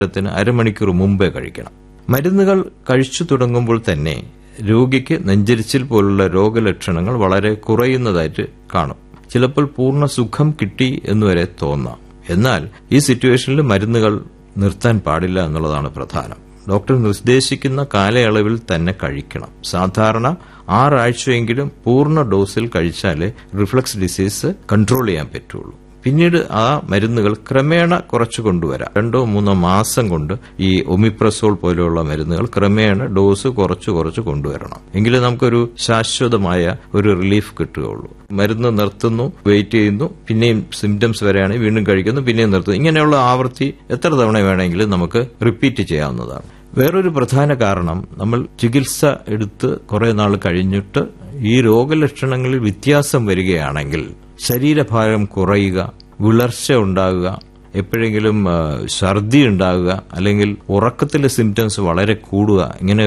ത്തിന് അരമണിക്കൂർ മുമ്പേ കഴിക്കണം മരുന്നുകൾ കഴിച്ചു തുടങ്ങുമ്പോൾ തന്നെ രോഗിക്ക് നെഞ്ചരിച്ചിൽ പോലുള്ള രോഗലക്ഷണങ്ങൾ വളരെ കുറയുന്നതായിട്ട് കാണും ചിലപ്പോൾ പൂർണ്ണ സുഖം കിട്ടി എന്നുവരെ തോന്നാം എന്നാൽ ഈ സിറ്റുവേഷനിൽ മരുന്നുകൾ നിർത്താൻ പാടില്ല എന്നുള്ളതാണ് പ്രധാനം ഡോക്ടർ നിർദ്ദേശിക്കുന്ന കാലയളവിൽ തന്നെ കഴിക്കണം സാധാരണ ആറാഴ്ചയെങ്കിലും പൂർണ്ണ ഡോസിൽ കഴിച്ചാലേ റിഫ്ലക്സ് ഡിസീസ് കൺട്രോൾ ചെയ്യാൻ പറ്റുള്ളൂ പിന്നീട് ആ മരുന്നുകൾ ക്രമേണ കുറച്ചു കൊണ്ടുവരാം രണ്ടോ മൂന്നോ മാസം കൊണ്ട് ഈ ഒമിപ്രസോൾ പോലെയുള്ള മരുന്നുകൾ ക്രമേണ ഡോസ് കുറച്ച് കുറച്ച് കൊണ്ടുവരണം എങ്കിലേ നമുക്കൊരു ശാശ്വതമായ ഒരു റിലീഫ് കിട്ടുകയുള്ളൂ മരുന്ന് നിർത്തുന്നു വെയിറ്റ് ചെയ്യുന്നു പിന്നെയും സിംറ്റംസ് വരെയാണെങ്കിൽ വീണ്ടും കഴിക്കുന്നു പിന്നെയും നിർത്തുന്നു ഇങ്ങനെയുള്ള ആവൃത്തി എത്ര തവണ വേണമെങ്കിലും നമുക്ക് റിപ്പീറ്റ് ചെയ്യാവുന്നതാണ് വേറൊരു പ്രധാന കാരണം നമ്മൾ ചികിത്സ എടുത്ത് കുറെ നാൾ കഴിഞ്ഞിട്ട് ഈ രോഗലക്ഷണങ്ങളിൽ വ്യത്യാസം വരികയാണെങ്കിൽ ശരീരഭാരം കുറയുക വിളർച്ച ഉണ്ടാകുക എപ്പോഴെങ്കിലും ഛർദി ഉണ്ടാകുക അല്ലെങ്കിൽ ഉറക്കത്തിലെ സിംറ്റംസ് വളരെ കൂടുക ഇങ്ങനെ